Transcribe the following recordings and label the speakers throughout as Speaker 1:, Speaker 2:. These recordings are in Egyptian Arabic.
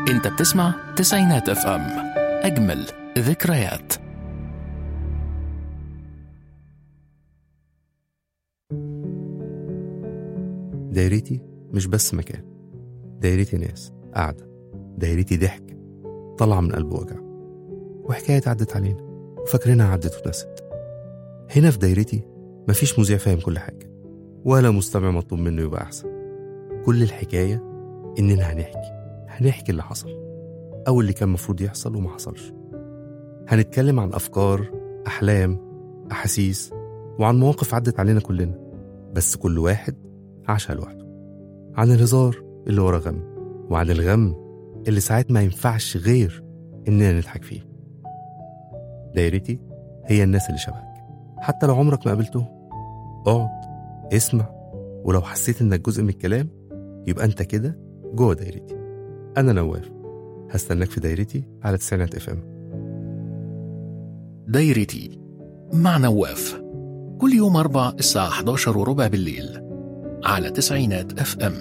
Speaker 1: انت بتسمع تسعينات اف ام اجمل ذكريات
Speaker 2: دايرتي مش بس مكان دايرتي ناس قاعدة دايرتي ضحك طالعة من قلب وجع وحكاية عدت علينا وفاكرينها عدت ونست هنا في دايرتي مفيش مذيع فاهم كل حاجة ولا مستمع مطلوب منه يبقى أحسن كل الحكاية إننا هنحكي هنحكي اللي حصل أو اللي كان مفروض يحصل وما حصلش هنتكلم عن أفكار أحلام أحاسيس وعن مواقف عدت علينا كلنا بس كل واحد عاشها لوحده عن الهزار اللي ورا غم وعن الغم اللي ساعات ما ينفعش غير إننا نضحك فيه دايرتي هي الناس اللي شبهك حتى لو عمرك ما قابلتهم اقعد اسمع ولو حسيت انك جزء من الكلام يبقى انت كده جوه دايرتي انا نواف هستناك في دايرتي على تسعينات اف ام
Speaker 1: دايرتي مع نواف كل يوم أربع الساعة 11 وربع بالليل على تسعينات اف ام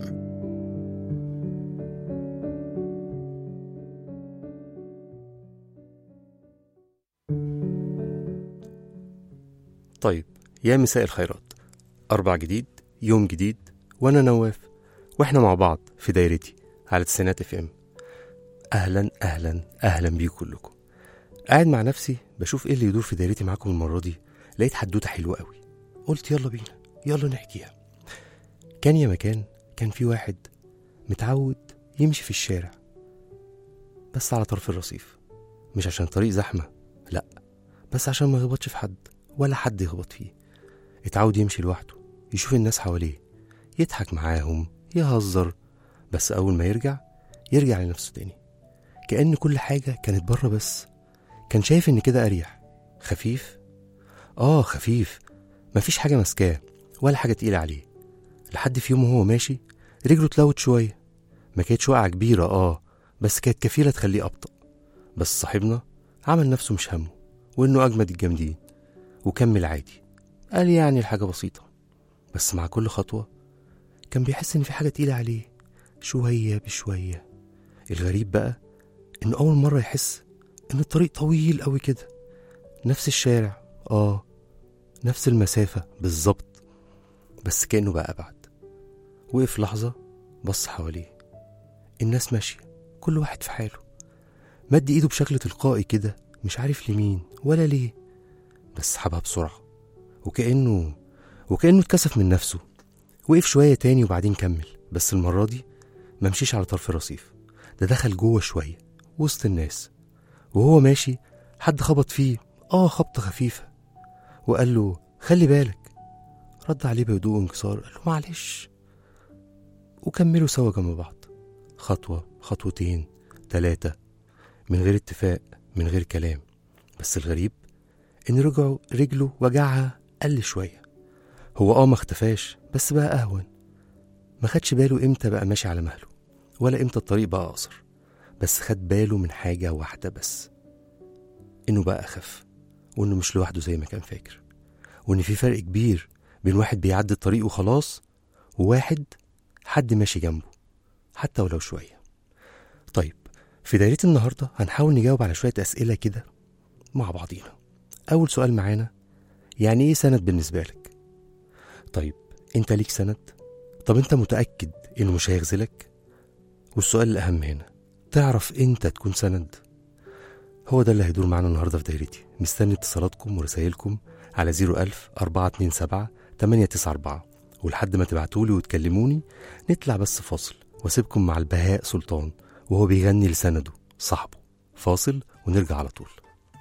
Speaker 2: طيب يا مساء الخيرات أربع جديد يوم جديد وأنا نواف وإحنا مع بعض في دايرتي على تسعينات اف ام أهلا أهلا أهلا بيكم كلكم قاعد مع نفسي بشوف إيه اللي يدور في دايرتي معاكم المرة دي لقيت حدوتة حلوة قوي قلت يلا بينا يلا نحكيها كان يا مكان كان في واحد متعود يمشي في الشارع بس على طرف الرصيف مش عشان طريق زحمة لأ بس عشان ما يخبطش في حد ولا حد يخبط فيه اتعود يمشي لوحده يشوف الناس حواليه يضحك معاهم يهزر بس أول ما يرجع يرجع لنفسه تاني كأن كل حاجة كانت بره بس كان شايف إن كده أريح خفيف آه خفيف مفيش حاجة ماسكاه ولا حاجة تقيلة عليه لحد في يوم وهو ماشي رجله اتلوت شوية ما كانتش وقعة كبيرة آه بس كانت كفيلة تخليه أبطأ بس صاحبنا عمل نفسه مش همه وإنه أجمد الجامدين وكمل عادي قال يعني الحاجة بسيطة بس مع كل خطوة كان بيحس إن في حاجة تقيلة عليه شوية بشوية الغريب بقى إنه أول مرة يحس إن الطريق طويل أوي كده نفس الشارع آه نفس المسافة بالظبط بس كأنه بقى أبعد وقف لحظة بص حواليه الناس ماشية كل واحد في حاله مد إيده بشكل تلقائي كده مش عارف لمين ولا ليه بس سحبها بسرعة وكأنه وكأنه اتكسف من نفسه وقف شوية تاني وبعدين كمل بس المرة دي ما مشيش على طرف الرصيف ده دخل جوه شوية وسط الناس وهو ماشي حد خبط فيه اه خبطة خفيفة وقال له خلي بالك رد عليه بهدوء وانكسار قال له معلش وكملوا سوا جنب بعض خطوة خطوتين تلاتة من غير اتفاق من غير كلام بس الغريب إن رجعه رجله وجعها قل شوية هو اه ما اختفاش بس بقى أهون ما خدش باله إمتى بقى ماشي على مهله ولا إمتى الطريق بقى أقصر بس خد باله من حاجة واحدة بس إنه بقى أخف وإنه مش لوحده زي ما كان فاكر وإن في فرق كبير بين واحد بيعدي الطريق وخلاص وواحد حد ماشي جنبه حتى ولو شوية طيب في دايرة النهاردة هنحاول نجاوب على شوية أسئلة كده مع بعضينا أول سؤال معانا يعني إيه سند بالنسبة لك؟ طيب أنت ليك سند؟ طب أنت متأكد إنه مش هيخذلك؟ والسؤال الأهم هنا تعرف أنت تكون سند؟ هو ده اللي هيدور معانا النهاردة في دايرتي مستني اتصالاتكم ورسايلكم على 01000 427 894 ولحد ما تبعتولي وتكلموني نطلع بس فاصل واسيبكم مع البهاء سلطان وهو بيغني لسنده صاحبه فاصل ونرجع على طول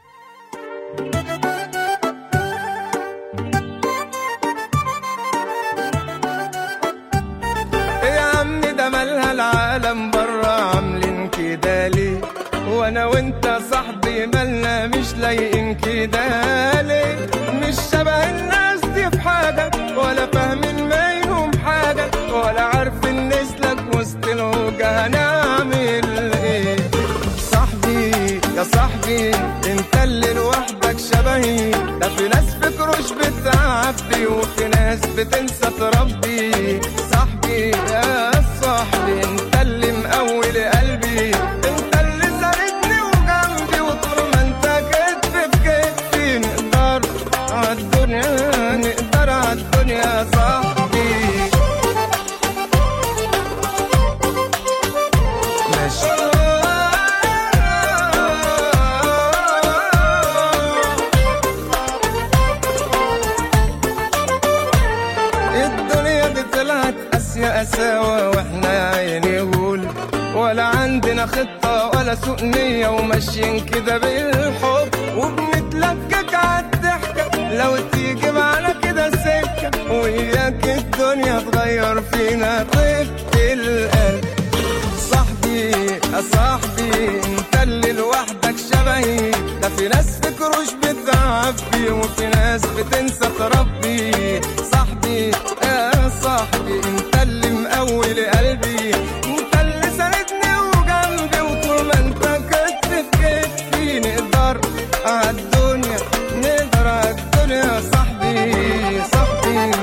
Speaker 3: يا عم ده مالها العالم برا عاملين كده ليه وانا وانت صاحبي مالنا مش لايقين كده ليه مش شبه الناس دي في حاجة ولا فاهمين منهم حاجة ولا عارفين نسلك وسط الوجه هنعمل ايه صاحبي يا صاحبي انت اللي لوحدك شبهي ده في ناس فكروش بتعبي وفي ناس بتنسى تربي صاحبي يا صاحبي انت اللي مقول قلبي انت ناس يا قساوة واحنا يا عيني غول ولا عندنا خطة ولا سوء نية وماشيين كده بالحب وبنتلكك عالضحكة لو تيجي معانا كده سكة وياك الدنيا تغير فينا طيبة القلب صاحبي يا صاحبي انت اللي لوحدك شبهي ده في ناس في كروش بتعبي وفي ناس بتنسى تربي صاحبي يا صاحبي انت اللي مقوي قلبي انت اللي ساندني وجنبي وطول ما انت كتف في كتفي نقدر عالدنيا نقدر عالدنيا صاحبي صاحبي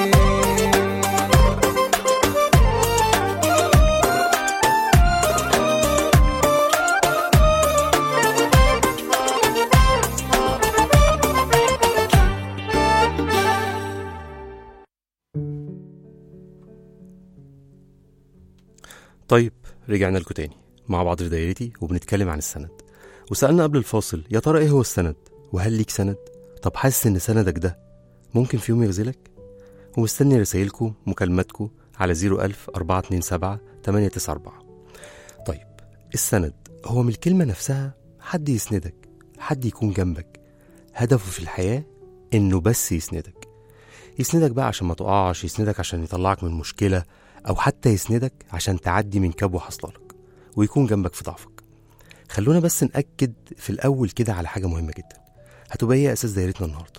Speaker 2: طيب رجعنا لكم تاني مع بعض في دايرتي وبنتكلم عن السند وسألنا قبل الفاصل يا ترى ايه هو السند وهل ليك سند طب حاسس ان سندك ده ممكن في يوم يغزلك ومستني رسايلكم مكالماتكم على 01000 427 894 طيب السند هو من الكلمة نفسها حد يسندك حد يكون جنبك هدفه في الحياة انه بس يسندك يسندك بقى عشان ما تقعش يسندك عشان يطلعك من مشكلة أو حتى يسندك عشان تعدي من كبوة حصلالك ويكون جنبك في ضعفك خلونا بس نأكد في الأول كده على حاجة مهمة جدا هتبقى هي أساس دايرتنا النهاردة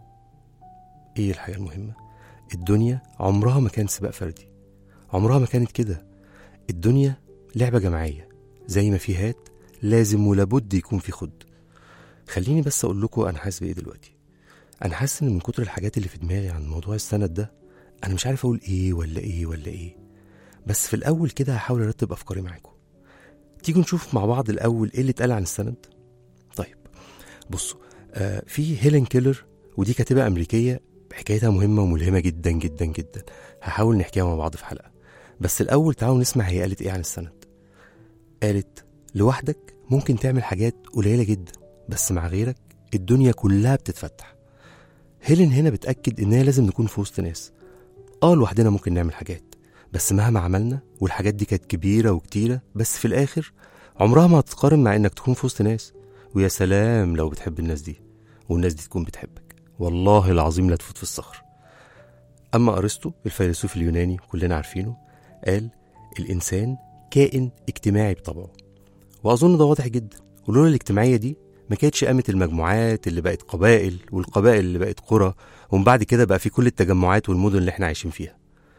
Speaker 2: إيه الحاجة المهمة؟ الدنيا عمرها ما كانت سباق فردي عمرها ما كانت كده الدنيا لعبة جماعية زي ما في هات لازم ولابد يكون في خد خليني بس أقول لكم أنا حاسس بإيه دلوقتي أنا حاسس إن من كتر الحاجات اللي في دماغي عن موضوع السند ده أنا مش عارف أقول إيه ولا إيه ولا إيه بس في الأول كده هحاول أرتب أفكاري معاكم تيجوا نشوف مع بعض الأول إيه اللي اتقال عن السند طيب بصوا آه في هيلين كيلر ودي كاتبة أمريكية حكايتها مهمة وملهمة جدا جدا جدا هحاول نحكيها مع بعض في حلقة بس الأول تعالوا نسمع هي قالت إيه عن السند قالت لوحدك ممكن تعمل حاجات قليلة جدا بس مع غيرك الدنيا كلها بتتفتح هيلين هنا بتأكد إننا لازم نكون في وسط ناس اه لوحدنا ممكن نعمل حاجات بس مهما عملنا والحاجات دي كانت كبيرة وكتيرة بس في الآخر عمرها ما هتتقارن مع إنك تكون في وسط ناس ويا سلام لو بتحب الناس دي والناس دي تكون بتحبك والله العظيم لا تفوت في الصخر أما أرسطو الفيلسوف اليوناني كلنا عارفينه قال الإنسان كائن اجتماعي بطبعه وأظن ده واضح جدا ولولا الاجتماعية دي ما كانتش قامت المجموعات اللي بقت قبائل والقبائل اللي بقت قرى ومن بعد كده بقى في كل التجمعات والمدن اللي احنا عايشين فيها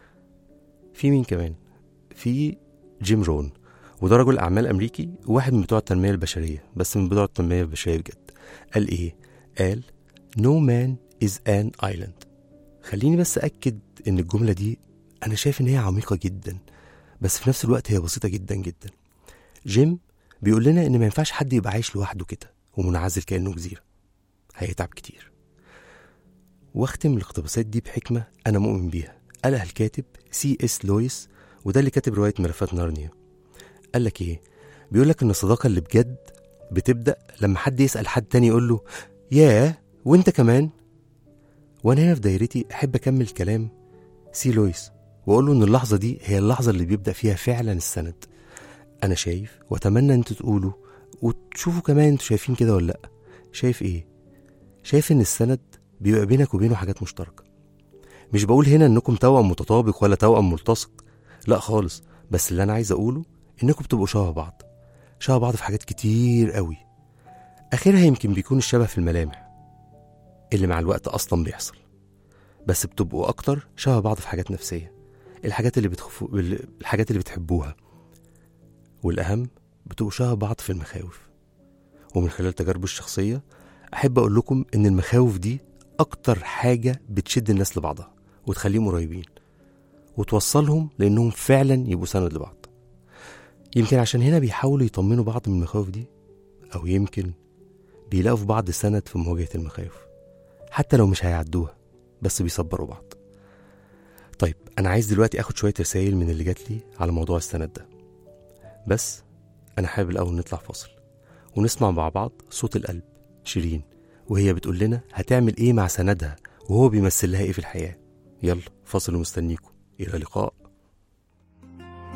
Speaker 2: في مين كمان في جيم رون وده رجل اعمال امريكي وواحد من بتوع التنميه البشريه بس من بتوع التنميه البشريه بجد قال ايه قال no man is an island خليني بس اكد ان الجمله دي انا شايف ان هي عميقه جدا بس في نفس الوقت هي بسيطه جدا جدا جيم بيقول لنا ان ما ينفعش حد يبقى عايش لوحده كده ومنعزل كانه جزيره هيتعب كتير واختم الاقتباسات دي بحكمه انا مؤمن بيها قالها الكاتب سي اس لويس وده اللي كاتب روايه ملفات نارنيا قال لك ايه بيقول لك ان الصداقه اللي بجد بتبدا لما حد يسال حد تاني يقول له ياه وانت كمان وانا هنا في دايرتي احب اكمل كلام سي لويس واقول له ان اللحظه دي هي اللحظه اللي بيبدا فيها فعلا السند انا شايف واتمنى ان انتوا تقولوا وتشوفوا كمان انتوا شايفين كده ولا لا شايف ايه شايف ان السند بيبقى بينك وبينه حاجات مشتركه مش بقول هنا انكم توأم متطابق ولا توأم ملتصق لا خالص بس اللي انا عايز اقوله انكم بتبقوا شبه بعض شبه بعض في حاجات كتير قوي اخرها يمكن بيكون الشبه في الملامح اللي مع الوقت اصلا بيحصل بس بتبقوا اكتر شبه بعض في حاجات نفسيه الحاجات اللي بتخفوا الحاجات اللي بتحبوها والاهم بتبقوا شبه بعض في المخاوف ومن خلال تجاربي الشخصيه احب اقول لكم ان المخاوف دي اكتر حاجه بتشد الناس لبعضها وتخليهم قريبين وتوصلهم لانهم فعلا يبقوا سند لبعض يمكن عشان هنا بيحاولوا يطمنوا بعض من المخاوف دي او يمكن بيلاقوا في بعض سند في مواجهه المخاوف حتى لو مش هيعدوها بس بيصبروا بعض طيب انا عايز دلوقتي اخد شويه رسائل من اللي جات لي على موضوع السند ده بس انا حابب الاول نطلع فاصل ونسمع مع بعض صوت القلب شيرين وهي بتقول لنا هتعمل ايه مع سندها وهو بيمثل لها ايه في الحياه يلا فاصل ومستنيكم الى اللقاء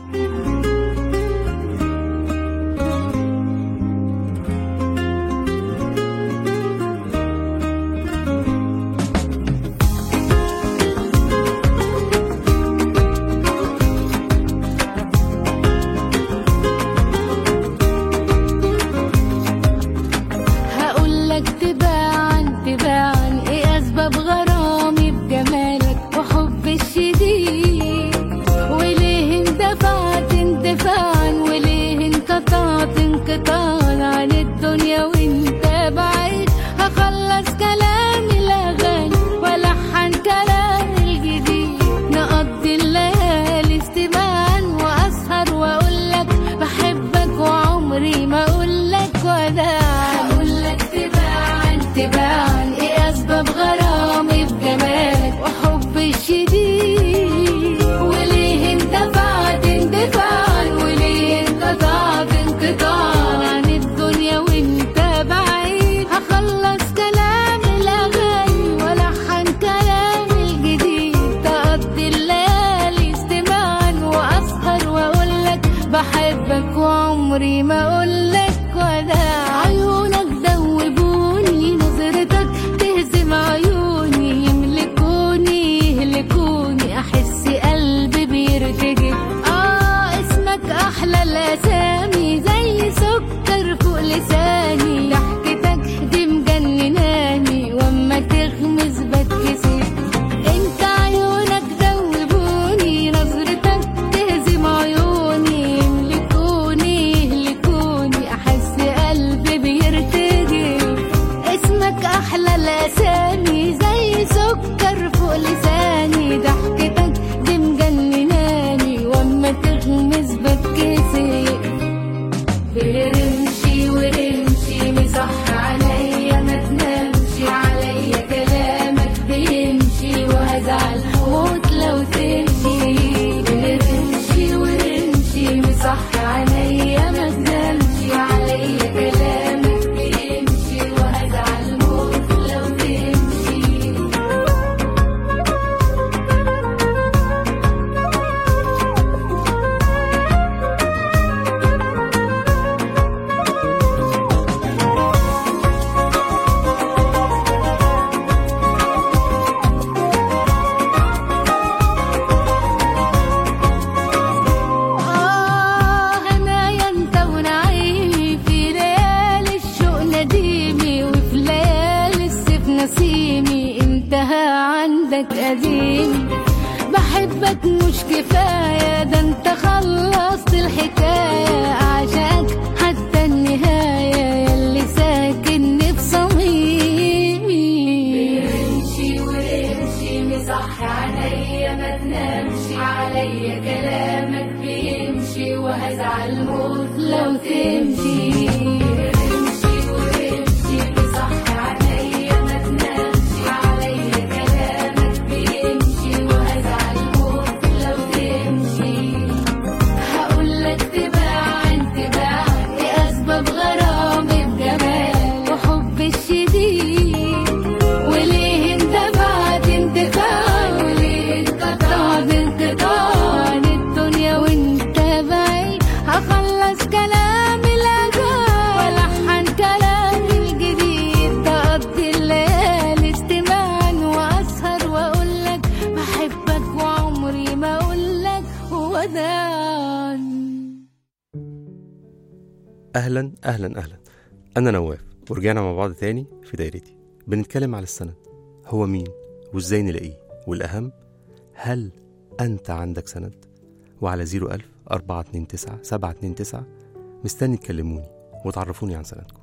Speaker 4: هقول لك تباعا تباعا ايه اسباب غرامي بجمالك وحب الشديد وليه اندفعت اندفاعا وليه انقطعت انقطاعا عن الدنيا وانت بعيد هخلص كلامي الاغاني والحن كلامي الجديد نقضي الليالي استماعا واسهر واقول لك بحبك وعمري ما اقول لك وداعا هقول لك تباعا تباعا ايه اسباب غرامي بجمالك وحبي الشديد وليه اندفعت اندفاعا وليه انقطعت انقطاعا عن الدنيا وانت بعيد هخلص كلامي الاغاني والحن كلامي الجديد تقضي الليالي استماعا واسهر واقول لك بحبك وعمري ما اقول لك وداع عيونك ذوبوني نظرتك تهزم عيوني يملكوني يهلكوني احس قلبي بيرتجف اه اسمك احلى الاسامي زي سكر فوق لساني ضحكتك دي مجنناني واما تغمز بتكسف انت عيونك ذوبوني نظرتك تهزم عيوني يملكوني يهلكوني احس قلبي بيرتجف اسمك احلى الاسامي زي سكر فوق لساني ضحكتك دي مجنناني واما تغمز بتكسف برمشي ورمشي مصح عليا ما تنامش عليا كلامك بيمشي وهزعل موت لو تمشي برمشي ورمشي مصح عليا ما تنامش عليا كلامك بيمشي وهزعل موت لو تمشي آه هنايا انت ونعيمي في ليالي الشوق نديمي وفي ليالي الصيف نسيمي انتهى عندك قديمي بحبك مش كفاية ده انت خلصت الحكاية أعشاك حتى النهاية يلي ساكن في صميمي امشي وامشي مصح عليا ما تنامش عليا كلامك بيمشي وهزعل موت لو تمشي امشي وامشي مصح عليا ما تنامش عليا كلامك بيمشي وهزعل موت لو تمشي هقول لك تباعا تباعا ايه اسباب غرامي بجمالك وحب الشديد وليه اندفعت اندفاع وليه انقطعت انقطاع عن الدنيا وانت بعيد هخلص كلامي الاغاني والحن كلامي الجديد تقضي الليالي استماعا واسهر واقول لك بحبك وعمري ما اقول لك وداعا
Speaker 2: اهلا اهلا اهلا انا نواف ورجعنا مع بعض تاني في دايرتي بنتكلم على السند هو مين وازاي نلاقيه والاهم هل انت عندك سند وعلى 01000 429 729 مستني تكلموني وتعرفوني عن سندكم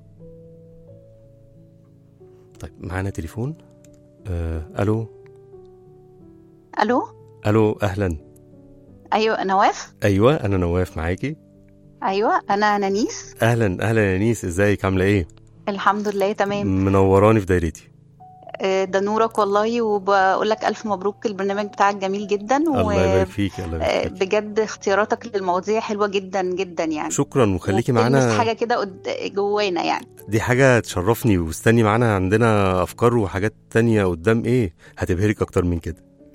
Speaker 2: طيب معانا تليفون آه الو
Speaker 5: الو
Speaker 2: الو اهلا
Speaker 5: ايوه نواف
Speaker 2: ايوه انا نواف معاكي
Speaker 5: ايوه انا نانيس
Speaker 2: اهلا اهلا يا نيس ازيك عامله ايه
Speaker 5: الحمد لله تمام
Speaker 2: منوراني في دايرتي
Speaker 5: آه، ده نورك والله وبقول لك الف مبروك البرنامج بتاعك جميل جدا
Speaker 2: الله يبارك فيك الله
Speaker 5: آه،
Speaker 2: يبارك فيك
Speaker 5: بجد اختياراتك للمواضيع حلوه جدا جدا يعني
Speaker 2: شكرا وخليكي
Speaker 5: وبتلمس
Speaker 2: معانا
Speaker 5: حاجه كده قد- جوانا يعني
Speaker 2: دي حاجة تشرفني واستني معانا عندنا أفكار وحاجات تانية قدام إيه هتبهرك أكتر من كده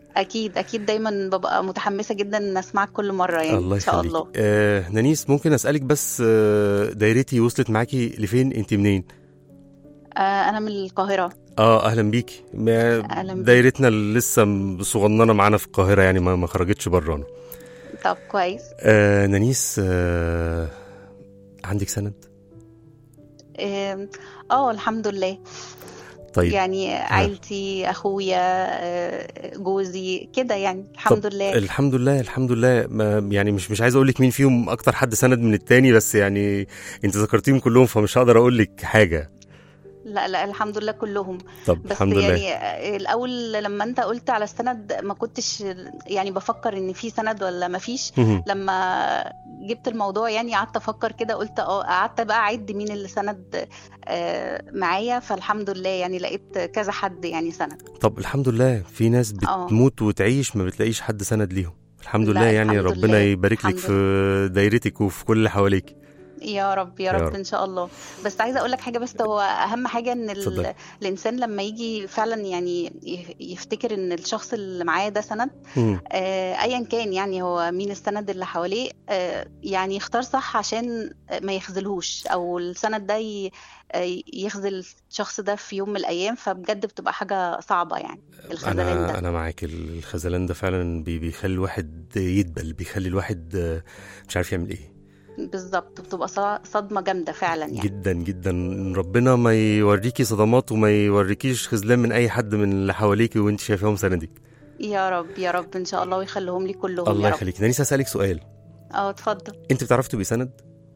Speaker 5: اكيد اكيد دايما ببقى متحمسه جدا ان اسمعك كل مره يعني
Speaker 2: الله
Speaker 5: ان شاء
Speaker 2: يخليك
Speaker 5: الله
Speaker 2: آه نانيس ممكن اسالك بس آه دايرتي وصلت معاكي لفين انت منين
Speaker 5: آه انا من القاهره
Speaker 2: اه اهلا بيكي ما
Speaker 5: أهلاً بيك.
Speaker 2: دايرتنا اللي لسه م- صغننه معانا في القاهره يعني ما, ما خرجتش برانا
Speaker 5: طب كويس
Speaker 2: آه نانيس آه عندك سند
Speaker 5: آم، اه الحمد لله
Speaker 2: طيب
Speaker 5: يعني عيلتي اخويا آه، جوزي كده يعني الحمد
Speaker 2: طب
Speaker 5: لله
Speaker 2: الحمد لله الحمد لله ما يعني مش مش عايز اقول لك مين فيهم اكتر حد سند من التاني بس يعني انت ذكرتيهم كلهم فمش هقدر اقول لك حاجه
Speaker 5: لا لا الحمد لله كلهم
Speaker 2: طب
Speaker 5: بس
Speaker 2: الحمد لله
Speaker 5: يعني آه، الاول لما انت قلت على السند ما كنتش يعني بفكر ان في سند ولا ما فيش
Speaker 2: مهم.
Speaker 5: لما جبت الموضوع يعني قعدت افكر كده قلت اه قعدت بقى اعد مين اللي سند آه، معايا فالحمد لله يعني لقيت كذا حد يعني سند
Speaker 2: طب الحمد لله في ناس
Speaker 5: آه.
Speaker 2: بتموت وتعيش ما بتلاقيش حد سند ليهم الحمد
Speaker 5: لا،
Speaker 2: لله يعني
Speaker 5: الحمد
Speaker 2: ربنا
Speaker 5: لله.
Speaker 2: يبارك لك
Speaker 5: الحمد
Speaker 2: في دايرتك وفي كل اللي حواليك
Speaker 5: يا رب يا
Speaker 2: يا
Speaker 5: رب,
Speaker 2: رب.
Speaker 5: ان شاء الله بس عايزه اقول لك حاجه بس هو اهم حاجه ان ال...
Speaker 2: اتفضلي.
Speaker 5: الانسان لما يجي فعلا يعني ي- يفتكر ان الشخص اللي معاه ده سند
Speaker 2: مم.
Speaker 5: آه، ايا كان يعني هو مين السند اللي حواليه آه، يعني يختار صح عشان ما يخذلهوش او السند ده ي- آه، يخذل الشخص ده في يوم من الايام فبجد بتبقى حاجه صعبه يعني الخذلان
Speaker 2: انا
Speaker 5: ده
Speaker 2: انا معاك الخذلان ده فعلا بي- بيخلي الواحد يدبل بيخلي الواحد آه، مش عارف يعمل ايه
Speaker 5: بالظبط بتبقى ص- صدمه جامده فعلا يعني
Speaker 2: جدا جدا ربنا ما يوريكي صدمات وما يوريكيش خذلان من اي حد من اللي حواليكي وانت شايفاهم سندك
Speaker 5: يا رب يا رب ان شاء الله ويخليهم لي كلهم
Speaker 2: الله
Speaker 5: يا رب
Speaker 2: يخليك نانيس هسألك سؤال
Speaker 5: اه اتفضل
Speaker 2: انت بتعرفي تبقي سند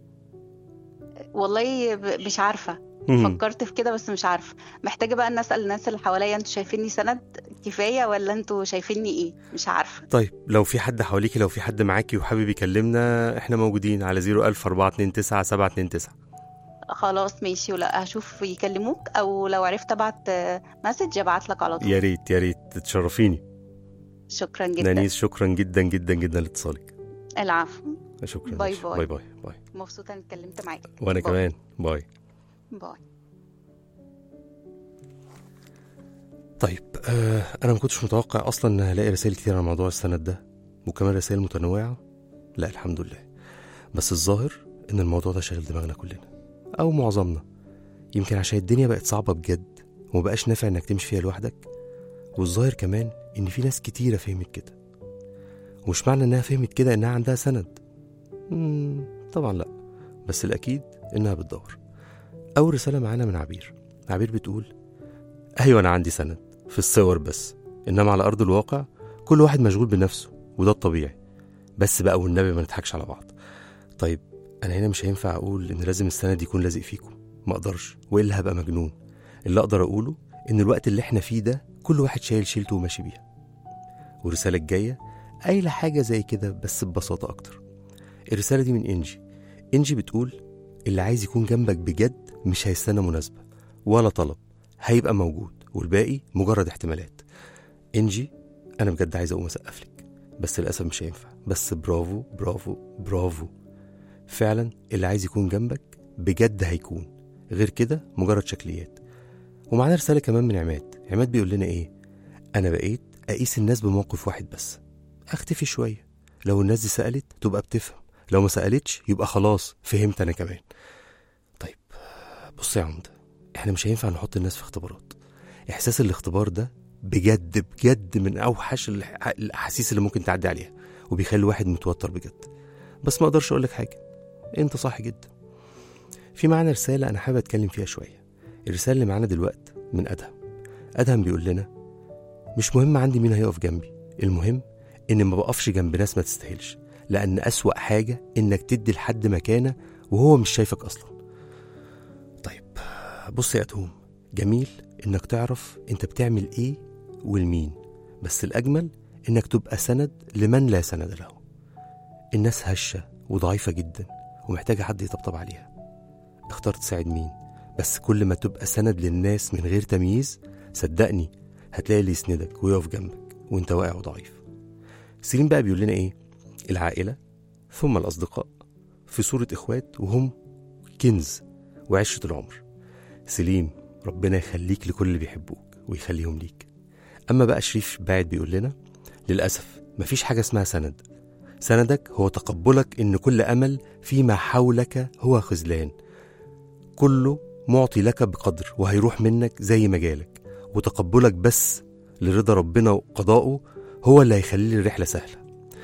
Speaker 5: والله ب- مش عارفه
Speaker 2: مم.
Speaker 5: فكرت في كده بس مش عارفه محتاجه بقى ان اسال الناس اللي حواليا انتوا شايفيني سند كفايه ولا انتوا شايفيني ايه مش عارفه
Speaker 2: طيب لو في حد حواليكي لو في حد معاكي وحابب يكلمنا احنا موجودين على 01000 429 729
Speaker 5: خلاص ماشي ولا هشوف يكلموك او لو عرفت ابعت آه، مسج ابعت لك على طول
Speaker 2: يا ريت يا ريت تشرفيني
Speaker 5: شكرا جدا
Speaker 2: نانيس شكرا جدا جدا جدا لاتصالك
Speaker 5: العفو
Speaker 2: شكرا
Speaker 5: باي
Speaker 2: ماشي.
Speaker 5: باي.
Speaker 2: باي باي باي
Speaker 5: مبسوطه اني اتكلمت معاك
Speaker 2: وانا
Speaker 5: باي.
Speaker 2: كمان باي
Speaker 5: باي
Speaker 2: طيب آه انا ما كنتش متوقع اصلا ان هلاقي رسائل كتير عن موضوع السند ده وكمان رسائل متنوعه لا الحمد لله بس الظاهر ان الموضوع ده شاغل دماغنا كلنا او معظمنا يمكن عشان الدنيا بقت صعبه بجد ومبقاش نافع انك تمشي فيها لوحدك والظاهر كمان ان في ناس كتيره فهمت كده ومش معنى انها فهمت كده انها عندها سند مم طبعا لا بس الاكيد انها بتدور اول رساله معانا من عبير عبير بتقول ايوه انا عندي سند في الصور بس انما على ارض الواقع كل واحد مشغول بنفسه وده الطبيعي بس بقى والنبي ما نضحكش على بعض طيب انا هنا مش هينفع اقول ان لازم السند يكون لازق فيكم ما اقدرش والا هبقى مجنون اللي اقدر اقوله ان الوقت اللي احنا فيه ده كل واحد شايل شيلته وماشي بيها والرساله الجايه قايله حاجه زي كده بس ببساطه اكتر الرساله دي من انجي انجي بتقول اللي عايز يكون جنبك بجد مش هيستنى مناسبه ولا طلب هيبقى موجود والباقي مجرد احتمالات انجي انا بجد عايز اقوم اسقف لك بس للاسف مش هينفع بس برافو برافو برافو فعلا اللي عايز يكون جنبك بجد هيكون غير كده مجرد شكليات ومعانا رساله كمان من عماد عماد بيقول لنا ايه انا بقيت اقيس الناس بموقف واحد بس اختفي شويه لو الناس دي سالت تبقى بتفهم لو ما سالتش يبقى خلاص فهمت انا كمان طيب بص يا عمده احنا مش هينفع نحط الناس في اختبارات احساس الاختبار ده بجد بجد من اوحش الح- الاحاسيس اللي ممكن تعدي عليها وبيخلي الواحد متوتر بجد بس ما اقدرش اقول لك حاجه انت صح جدا في معانا رساله انا حابب اتكلم فيها شويه الرساله اللي معانا دلوقتي من ادهم ادهم بيقول لنا مش مهم عندي مين هيقف جنبي المهم ان ما بقفش جنب ناس ما تستاهلش لان اسوا حاجه انك تدي لحد مكانه وهو مش شايفك اصلا طيب بص يا ادهم جميل انك تعرف انت بتعمل ايه والمين بس الاجمل انك تبقى سند لمن لا سند له الناس هشه وضعيفه جدا ومحتاجه حد يطبطب عليها اختار تساعد مين بس كل ما تبقى سند للناس من غير تمييز صدقني هتلاقي اللي يسندك ويقف جنبك وانت واقع وضعيف سيرين بقى بيقول لنا ايه العائله ثم الاصدقاء في صوره اخوات وهم كنز وعشره العمر سليم ربنا يخليك لكل اللي بيحبوك ويخليهم ليك اما بقى شريف بعد بيقول لنا للأسف مفيش حاجة اسمها سند سندك هو تقبلك إن كل أمل فيما حولك هو خذلان كله معطي لك بقدر وهيروح منك زي ما جالك وتقبلك بس لرضا ربنا وقضائه هو اللي هيخلي الرحلة سهلة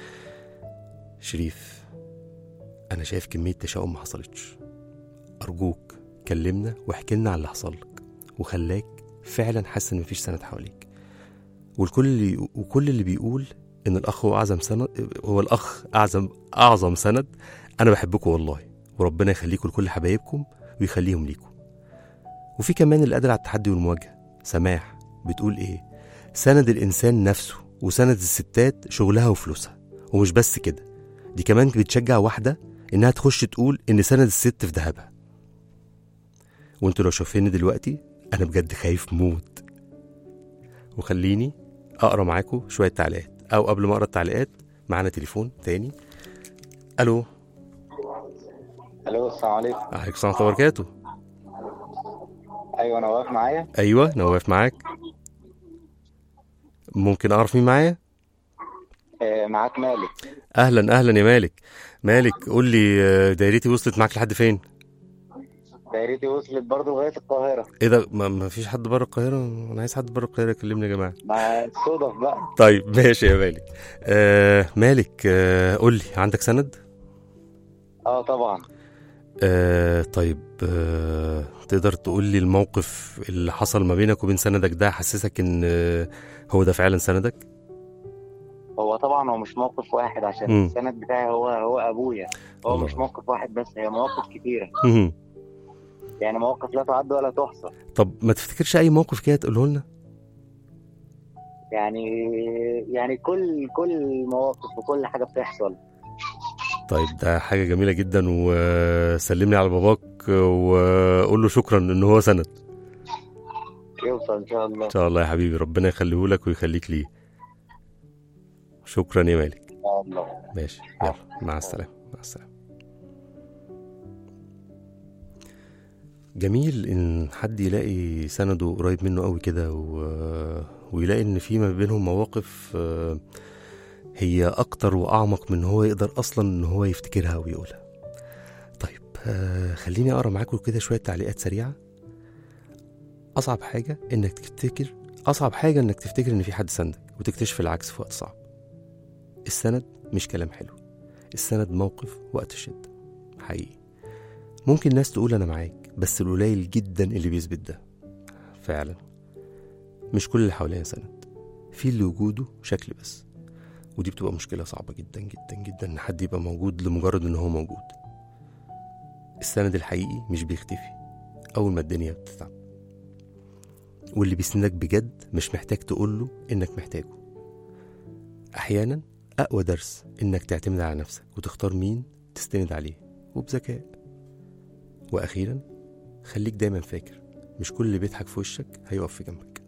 Speaker 2: شريف أنا شايف كمية تشاؤم ما حصلتش أرجوك كلمنا واحكي لنا عن اللي حصل لك وخلاك فعلا حاسس إن مفيش سند حواليك والكل اللي وكل اللي بيقول إن الأخ هو أعظم سند هو الأخ أعظم أعظم سند أنا بحبكم والله وربنا يخليكم لكل حبايبكم ويخليهم ليكم وفي كمان اللي قادر على التحدي والمواجهة سماح بتقول إيه سند الإنسان نفسه وسند الستات شغلها وفلوسها ومش بس كده دي كمان بتشجع واحدة إنها تخش تقول إن سند الست في ذهبها وانتوا لو شايفيني دلوقتي أنا بجد خايف موت وخليني أقرأ معاكم شوية تعليقات أو قبل ما أقرأ التعليقات معانا تليفون تاني ألو
Speaker 6: الو السلام عليكم
Speaker 2: عليكم السلام ورحمة الله وبركاته
Speaker 6: ايوه انا واقف معايا
Speaker 2: أيوه أنا واقف معاك ممكن أعرف مين معايا؟
Speaker 6: آه معاك مالك
Speaker 2: أهلا أهلا يا مالك مالك قول لي آه، دايرتي وصلت معاك لحد فين؟
Speaker 6: دايرتي وصلت برضه لغايه القاهره
Speaker 2: ايه ده ما, ما فيش حد بره القاهره انا عايز حد بره القاهره يكلمني يا جماعه
Speaker 6: مع الصدف بقى
Speaker 2: طيب ماشي يا مالك آه مالك آه قول لي عندك سند
Speaker 6: اه طبعا
Speaker 2: آه طيب آه تقدر تقول لي الموقف اللي حصل ما بينك وبين سندك ده حسسك ان آه هو ده فعلا سندك
Speaker 6: هو طبعا هو مش موقف واحد عشان
Speaker 2: مم.
Speaker 6: السند بتاعي هو هو ابويا هو
Speaker 2: الله.
Speaker 6: مش موقف واحد بس هي مواقف كتيره
Speaker 2: مهم.
Speaker 6: يعني مواقف لا تعد ولا تحصى
Speaker 2: طب ما تفتكرش اي موقف كده تقوله لنا
Speaker 6: يعني يعني كل كل المواقف وكل حاجه بتحصل
Speaker 2: طيب ده حاجه جميله جدا وسلمني على باباك وقول له شكرا ان هو سند
Speaker 6: يوصل ان شاء الله
Speaker 2: ان شاء الله يا حبيبي ربنا يخليه لك ويخليك ليه شكرا يا مالك
Speaker 6: ان شاء الله
Speaker 2: ماشي يلا مع السلامة مع السلامة جميل ان حد يلاقي سنده قريب منه قوي كده و... ويلاقي ان في ما بينهم مواقف آه، هي اكتر واعمق من ان هو يقدر اصلا ان هو يفتكرها ويقولها طيب آه، خليني اقرا معاكم كده شويه تعليقات سريعه اصعب حاجه انك تفتكر اصعب حاجه انك تفتكر ان في حد سندك وتكتشف العكس في وقت صعب السند مش كلام حلو السند موقف وقت الشدة حقيقي ممكن ناس تقول أنا معاك بس القليل جدا اللي بيثبت ده فعلا مش كل اللي حوالينا سند في اللي وجوده شكل بس ودي بتبقى مشكلة صعبة جدا جدا جدا إن حد يبقى موجود لمجرد إن هو موجود السند الحقيقي مش بيختفي أول ما الدنيا بتتعب واللي بيسندك بجد مش محتاج تقوله إنك محتاجه أحيانا أقوى درس إنك تعتمد على نفسك وتختار مين تستند عليه وبذكاء وأخيرا خليك دايما فاكر مش كل اللي بيضحك في وشك هيقف في جنبك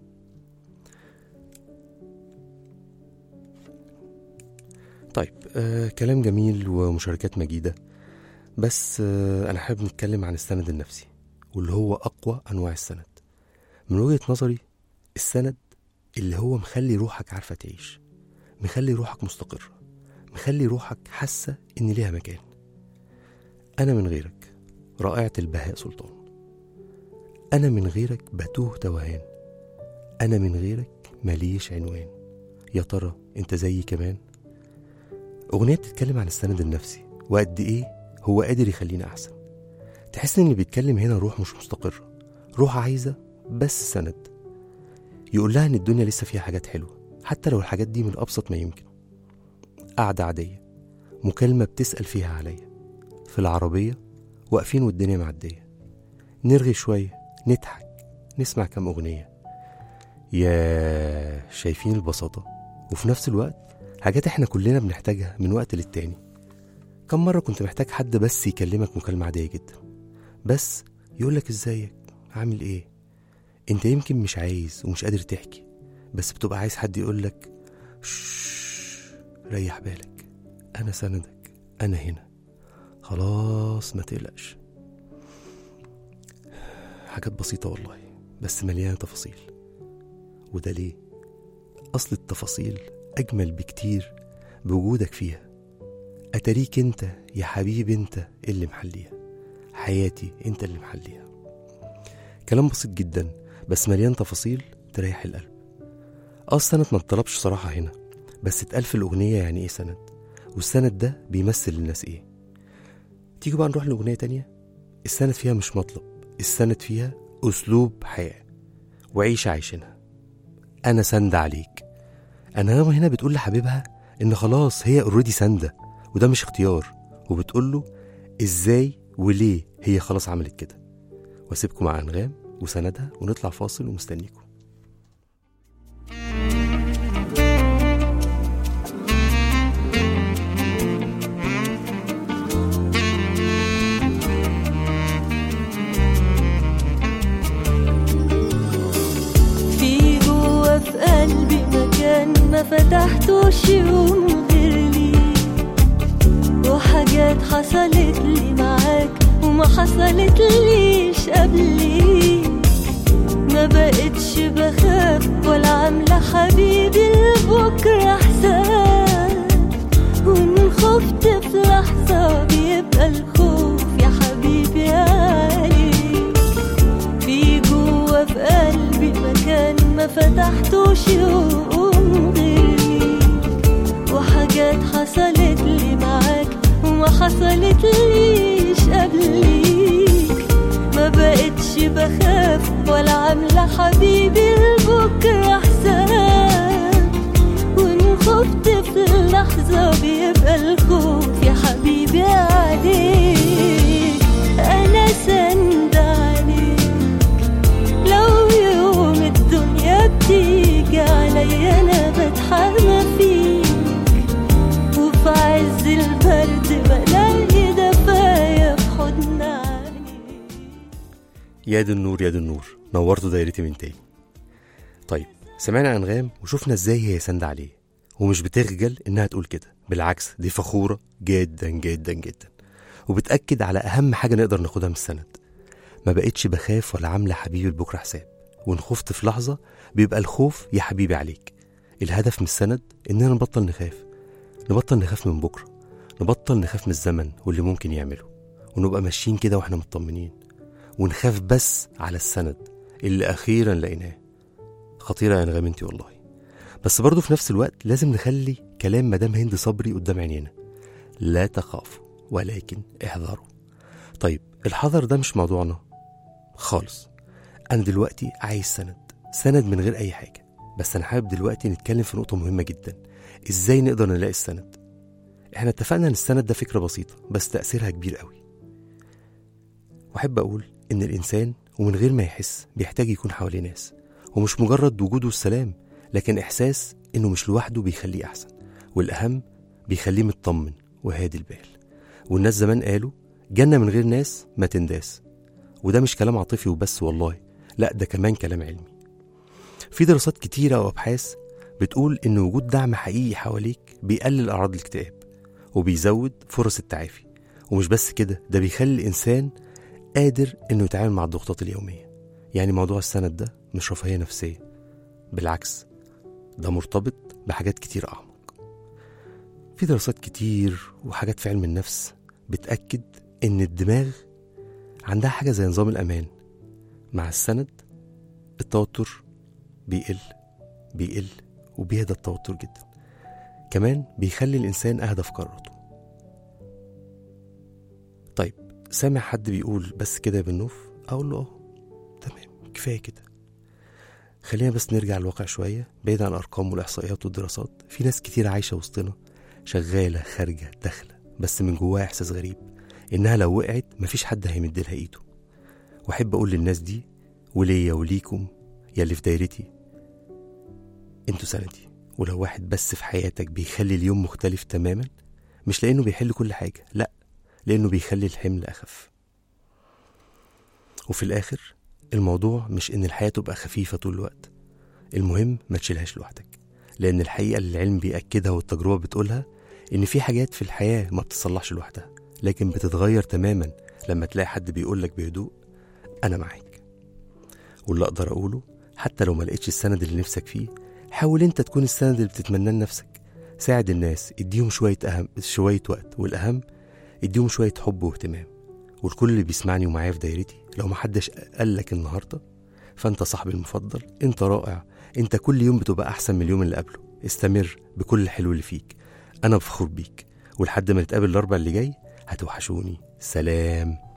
Speaker 2: طيب آه كلام جميل ومشاركات مجيدة بس آه أنا حابب نتكلم عن السند النفسي واللي هو أقوى أنواع السند من وجهة نظري السند اللي هو مخلي روحك عارفة تعيش مخلي روحك مستقرة مخلي روحك حاسة إن ليها مكان أنا من غيرك رائعة البهاء سلطان أنا من غيرك بتوه توهان أنا من غيرك ماليش عنوان يا ترى أنت زيي كمان أغنية بتتكلم عن السند النفسي وقد إيه هو قادر يخلينا أحسن تحس إن اللي بيتكلم هنا روح مش مستقرة روح عايزة بس سند يقول لها إن الدنيا لسه فيها حاجات حلوة حتى لو الحاجات دي من أبسط ما يمكن قعدة عادية مكالمة بتسأل فيها عليا في العربية واقفين والدنيا معدية نرغي شوية نضحك نسمع كام أغنية يا شايفين البساطة وفي نفس الوقت حاجات احنا كلنا بنحتاجها من وقت للتاني كم مرة كنت محتاج حد بس يكلمك مكالمة عادية جدا بس يقولك ازيك عامل ايه انت يمكن مش عايز ومش قادر تحكي بس بتبقى عايز حد يقولك شش ريح بالك انا سندك انا هنا خلاص ما تقلقش حاجات بسيطة والله بس مليانة تفاصيل وده ليه أصل التفاصيل أجمل بكتير بوجودك فيها أتريك أنت يا حبيبي أنت اللي محليها حياتي أنت اللي محليها كلام بسيط جدا بس مليان تفاصيل تريح القلب اه السند ما اتطلبش صراحة هنا بس اتقال في الأغنية يعني إيه سند والسند ده بيمثل للناس إيه تيجوا بقى نروح لأغنية تانية السند فيها مش مطلب السند فيها أسلوب حياة وعيشة عايشينها أنا سند عليك أنغام هنا بتقول لحبيبها إن خلاص هي اوريدي سندة وده مش اختيار وبتقول له إزاي وليه هي خلاص عملت كده واسيبكم مع أنغام وسندها ونطلع فاصل ومستنيكم
Speaker 7: في جوا في قلبي مكان ما فتحتوش يوم غير ليك وحاجات حصلت لي معاك وما حصلت ليش قبليك ما بقتش بخاف ولا عاملة حبيبي لبكرة حساب وإن خفت في لحظة بيبقى الخوف يا حبيبي عليك في جوا في قلبي مكان ما فتحتوش يوم غيري وحاجات حصلت لي معاك وما حصلت ليش قبليك ما بقتش بخاف ولا عاملة حبيبي لبكرة حساب وإن خفت في اللحظة بيبقى الخوف يا حبيبي عليك أنا سند عليك لو يوم الدنيا بتيجي عليا أنا بتحمى فيك وفي عز البرد بلاقي دفايا في حضن عينيك
Speaker 2: يا دي النور يا دي النور نورتوا دايرتي من تاني طيب سمعنا أنغام وشفنا ازاي هي سند عليه ومش بتخجل انها تقول كده بالعكس دي فخورة جدا جدا جدا وبتأكد على أهم حاجة نقدر ناخدها من السند ما بقتش بخاف ولا عاملة حبيبي لبكرة حساب وإن خفت في لحظة بيبقى الخوف يا حبيبي عليك الهدف من السند إننا نبطل نخاف نبطل نخاف من بكرة نبطل نخاف من الزمن واللي ممكن يعمله ونبقى ماشيين كده واحنا مطمنين ونخاف بس على السند اللي أخيرا لقيناه خطيرة يا أنغام انتي والله بس برضه في نفس الوقت لازم نخلي كلام مدام هند صبري قدام عينينا لا تخافوا ولكن احذروا طيب الحذر ده مش موضوعنا خالص أنا دلوقتي عايز سند سند من غير أي حاجة بس أنا حابب دلوقتي نتكلم في نقطة مهمة جدا إزاي نقدر نلاقي السند احنا اتفقنا ان السند ده فكرة بسيطة بس تأثيرها كبير قوي واحب اقول ان الانسان ومن غير ما يحس بيحتاج يكون حواليه ناس ومش مجرد وجوده السلام لكن احساس انه مش لوحده بيخليه احسن والاهم بيخليه مطمن وهادي البال والناس زمان قالوا جنة من غير ناس ما تنداس وده مش كلام عاطفي وبس والله لا ده كمان كلام علمي في دراسات كتيرة وأبحاث بتقول إن وجود دعم حقيقي حواليك بيقلل أعراض الاكتئاب وبيزود فرص التعافي ومش بس كده ده بيخلي الإنسان قادر إنه يتعامل مع الضغوطات اليومية يعني موضوع السند ده مش رفاهية نفسية بالعكس ده مرتبط بحاجات كتير أعمق في دراسات كتير وحاجات في علم النفس بتأكد إن الدماغ عندها حاجة زي نظام الأمان مع السند التوتر بيقل بيقل وبيهدى التوتر جدا كمان بيخلي الإنسان أهدى في قراراته طيب سامع حد بيقول بس كده يا بنوف أقول له اه تمام كفاية كده خلينا بس نرجع للواقع شوية بعيد عن الأرقام والإحصائيات والدراسات في ناس كتير عايشة وسطنا شغالة خارجة داخلة بس من جواها إحساس غريب إنها لو وقعت مفيش حد هيمد لها إيده وأحب أقول للناس دي وليا وليكم يا اللي في دايرتي انتوا سندي ولو واحد بس في حياتك بيخلي اليوم مختلف تماما مش لأنه بيحل كل حاجة لأ لأنه بيخلي الحمل أخف وفي الآخر الموضوع مش إن الحياة تبقى خفيفة طول الوقت المهم ما تشيلهاش لوحدك لأن الحقيقة اللي العلم بيأكدها والتجربة بتقولها إن في حاجات في الحياة ما بتصلحش لوحدها لكن بتتغير تماما لما تلاقي حد بيقولك بهدوء أنا معاك واللي أقدر أقوله حتى لو ما لقيتش السند اللي نفسك فيه حاول انت تكون السند اللي بتتمناه لنفسك ساعد الناس اديهم شوية أهم شوية وقت والأهم اديهم شوية حب واهتمام والكل اللي بيسمعني ومعايا في دايرتي لو محدش قالك النهاردة فانت صاحبي المفضل انت رائع انت كل يوم بتبقى احسن من اليوم اللي قبله استمر بكل الحلو اللي فيك انا بفخور بيك ولحد ما نتقابل الاربع اللي جاي هتوحشوني سلام